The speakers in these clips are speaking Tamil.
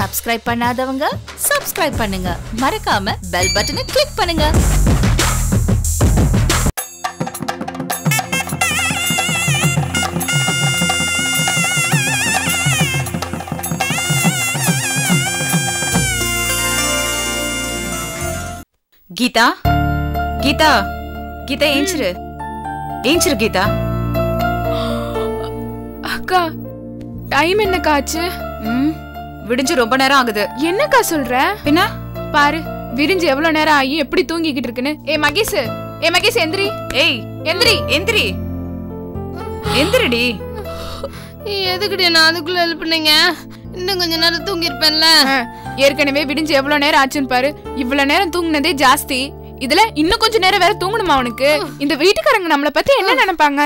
சப்ஸ்கிரைப் பண்ணாதவங்க சப்ஸ்கிரைப் பண்ணுங்க மறக்காம பெல் பட்டனை கிளிக் பண்ணுங்க கீதா கீதா கீதா ஏஞ்சிரு ஏஞ்சிரு கீதா அக்கா டைம் என்னக்கா ஆச்சு ம் விடிஞ்சு ரொம்ப நேரம் ஆகுது என்னக்கா சொல்ற பின்ன பாரு விரிஞ்சு எவ்வளவு நேரம் ஆகி எப்படி தூங்கிக்கிட்டு இருக்குன்னு ஏ மகேஷ் ஏ மகேஷ் எந்திரி ஏய் எந்திரி எந்திரி எந்திரிடி எதுக்குடி நான் அதுக்குள்ள எழுப்புனீங்க இன்னும் கொஞ்ச நேரம் தூங்கியிருப்பேன்ல ஆ, ஏற்கனவே விடிஞ்சு எவ்வளவு நேரம் ஆச்சுன்னு பாரு இவ்வளவு நேரம் தூங்குனதே ஜாஸ்தி இதுல இன்னும் கொஞ்ச நேரம் வேற தூங்கணுமா அவனுக்கு இந்த வீட்டுக்காரங்க நம்மள பத்தி என்ன நினைப்பாங்க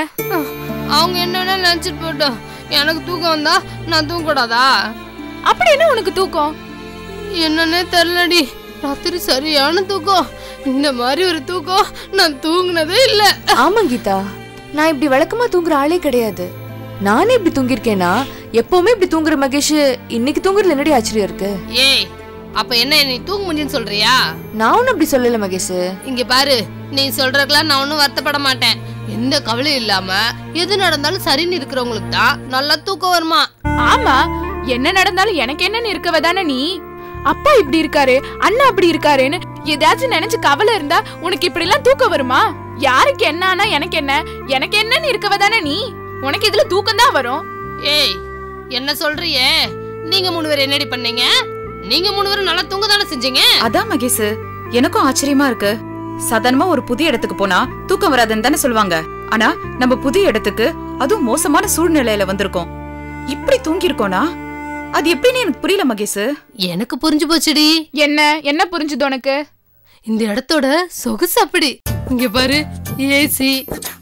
அவங்க என்ன வேணா நினைச்சிட்டு போட்டோம் எனக்கு தூக்கம் வந்தா நான் தூங்கக்கூடாதா அப்படி என்ன உனக்கு தூக்கம் என்னன்னே தெரிலடி ராத்திரி சரியான தூக்கம் இந்த மாதிரி ஒரு தூக்கம் நான் தூங்குனதே இல்ல ஆமா கீதா நான் இப்படி வழக்கமா தூங்குற ஆளே கிடையாது நானே இப்படி தூங்கியிருக்கேனா எப்பவுமே இப்படி தூங்குற மகேஷ் இன்னைக்கு தூங்குறதுல என்னடி ஆச்சரியம் இருக்கு ஏய் அப்ப என்ன நீ தூங்க முடியும்னு சொல்றியா நான் ஒன்னும் அப்படி சொல்லல மகேஷ் இங்க பாரு நீ சொல்றதுக்கெல்லாம் நான் ஒன்றும் வருத்தப்பட மாட்டேன் எந்த கவலையும் இல்லாம எது நடந்தாலும் சரின்னு இருக்கிறவங்களுக்கு தான் நல்லா தூக்கம் வருமா ஆமா என்ன நடந்தாலும் எனக்கு என்னன்னு இருக்கவ தானே நீ அப்பா இப்படி இருக்காரு அண்ணா அப்படி இருக்காருன்னு ஏதாச்சும் நினைச்சு கவலை இருந்தா உனக்கு இப்படி எல்லாம் தூக்கம் வருமா யாருக்கு என்ன ஆனா எனக்கு என்ன எனக்கு என்னன்னு இருக்கவ தானே நீ உனக்கு இதுல தூக்கம் தான் வரும் ஏய் என்ன சொல்றியே நீங்க மூணு பேர் என்னடி பண்ணீங்க நீங்க மூணு பேரும் நல்லா தூங்க தானே செஞ்சீங்க அதான் மகேஷ் எனக்கும் ஆச்சரியமா இருக்கு சாதாரணமா ஒரு புதிய இடத்துக்கு போனா தூக்கம் வராதுன்னு தானே சொல்லுவாங்க ஆனா நம்ம புதிய இடத்துக்கு அதுவும் மோசமான சூழ்நிலையில வந்திருக்கோம் இப்படி தூங்கி இருக்கோனா அது எப்படின்னு எனக்கு புரியல மகேஷ் எனக்கு புரிஞ்சு போச்சுடி என்ன என்ன புரிஞ்சுது உனக்கு இந்த இடத்தோட சொகுசு அப்படி இங்க பாரு ஏசி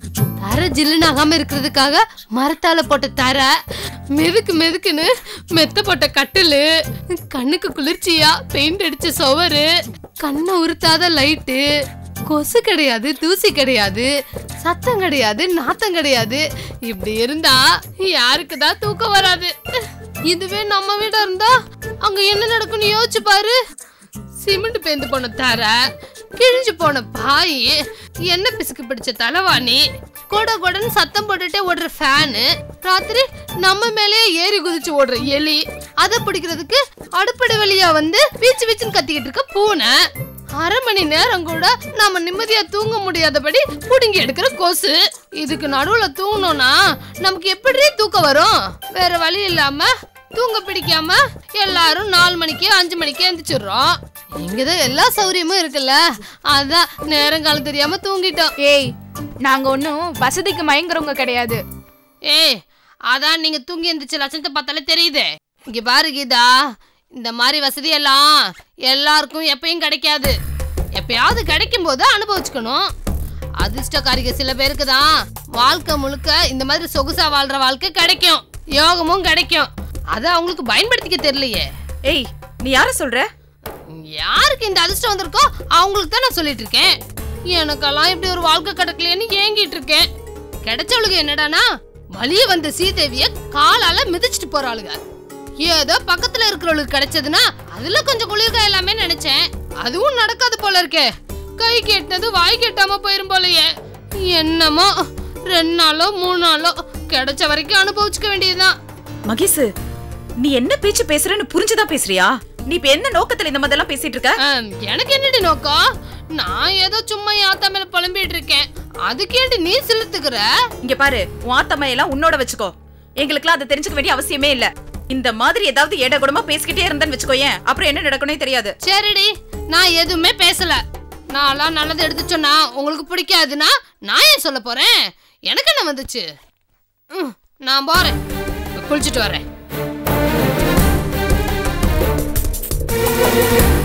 தர ஜில்லுன்னு ஆகாம இருக்கிறதுக்காக மரத்தால போட்ட தர மெதுக்கு மெதுக்குன்னு மெத்த போட்ட கட்டிலு கண்ணுக்கு குளிர்ச்சியா பெயிண்ட் அடிச்ச சுவரு கண்ணை உறுத்தாத லைட்டு கொசு கிடையாது தூசி கிடையாது சத்தம் கிடையாது நாத்தம் கிடையாது இப்படி இருந்தா யாருக்கு தான் தூக்கம் வராது இதுவே நம்ம வீடா இருந்தா அங்க என்ன நடக்கும்னு யோசிச்சு பாரு சிமெண்ட் பேந்து போன தர கிழிஞ்சு போன பாய் எண்ணெய் பிசுக்கு பிடிச்ச தலைவாணி கொட கொடன்னு சத்தம் போட்டுட்டே ஓடுற ஃபேனு ராத்திரி நம்ம மேலேயே ஏறி குதிச்சு ஓடுற எலி அதை பிடிக்கிறதுக்கு அடுப்படை வழியா வந்து வீச்சு வீச்சுன்னு கத்திக்கிட்டு இருக்க பூனை அரை மணி நேரம் கூட நாம நிம்மதியா தூங்க முடியாதபடி புடுங்கி எடுக்கிற கொசு இதுக்கு நடுவுல தூங்கணும்னா நமக்கு எப்படி தூக்கம் வரும் வேற வழி இல்லாம தூங்க பிடிக்காம எல்லாரும் நாலு மணிக்கு அஞ்சு மணிக்கு எந்திரிச்சிடுறோம் இங்கதான் எல்லா சௌரியமும் இருக்குல்ல அதான் நேரங்காலம் தெரியாம தூங்கிட்டோம் ஏய் நாங்க ஒன்னும் வசதிக்கு மயங்குறவங்க கிடையாது ஏய் அதான் நீங்க தூங்கி எந்திரிச்ச லட்சணத்தை பார்த்தாலே தெரியுது இங்க பாரு கீதா இந்த மாதிரி வசதி எல்லாம் எல்லாருக்கும் எப்பயும் கிடைக்காது எப்பயாவது கிடைக்கும் போது அனுபவிச்சுக்கணும் அதிர்ஷ்டக்காரிக சில பேருக்கு தான் வாழ்க்கை முழுக்க இந்த மாதிரி சொகுசா வாழ்ற வாழ்க்கை கிடைக்கும் யோகமும் கிடைக்கும் அதை அவங்களுக்கு பயன்படுத்திக்க தெரியலையே ஏய் நீ யார சொல்ற யாருக்கு இந்த அதிர்ஷ்டம் வந்திருக்கோ அவங்களுக்கு தான் நான் சொல்லிட்டு இருக்கேன் எனக்கெல்லாம் இப்படி ஒரு வாழ்க்கை கிடைக்கலையேன்னு ஏங்கிட்டு இருக்கேன் கிடைச்சவளுக்கு என்னடானா வலிய வந்த சீதேவிய காலால மிதிச்சிட்டு போறாளுங்க ஏதோ பக்கத்துல இருக்கிறவளுக்கு கிடைச்சதுன்னா அதுல கொஞ்சம் குளிர்கா எல்லாமே நினைச்சேன் அதுவும் நடக்காது போல இருக்கே கை கெட்டது வாய் கெட்டாம போயிரும் போலயே என்னமோ ரெண்டு நாளோ மூணு நாளோ கிடைச்ச வரைக்கும் அனுபவிச்சுக்க வேண்டியதுதான் மகேஷ் நீ என்ன பேச்சு பேசுறன்னு புரிஞ்சுதான் பேசுறியா நீ இப்ப என்ன நோக்கத்துல இந்த மாதிரிலாம் பேசிட்டு இருக்க ஆம், எனக்கு என்னடி நோக்கம் நான் ஏதோ சும்மா என் ஆத்தா மேல புலம்பிட்டு இருக்கேன் அதுக்கேண்டு நீ செலுத்துக்கிற இங்க பாரு உன் ஆத்தம்மையெல்லாம் உன்னோட வச்சுக்கோ எங்களுக்குலாம் அதை தெரிஞ்சுக்க வேண்டிய அவசியமே இல்ல இந்த மாதிரி ஏதாவது ஏடகுடமா பேசிக்கிட்டே இருந்தேன்னு வச்சுக்கோயேன் அப்புறம் என்ன நடக்கணும் தெரியாது சரிடி நான் எதுவுமே பேசல நான்லாம் நல்லது எடுத்து சொன்னா உங்களுக்கு பிடிக்காதுன்னா நான் ஏன் சொல்ல போறேன் எனக்கு என்ன வந்துச்சு ம், நான் போறேன் குளிச்சுட்டு வரேன்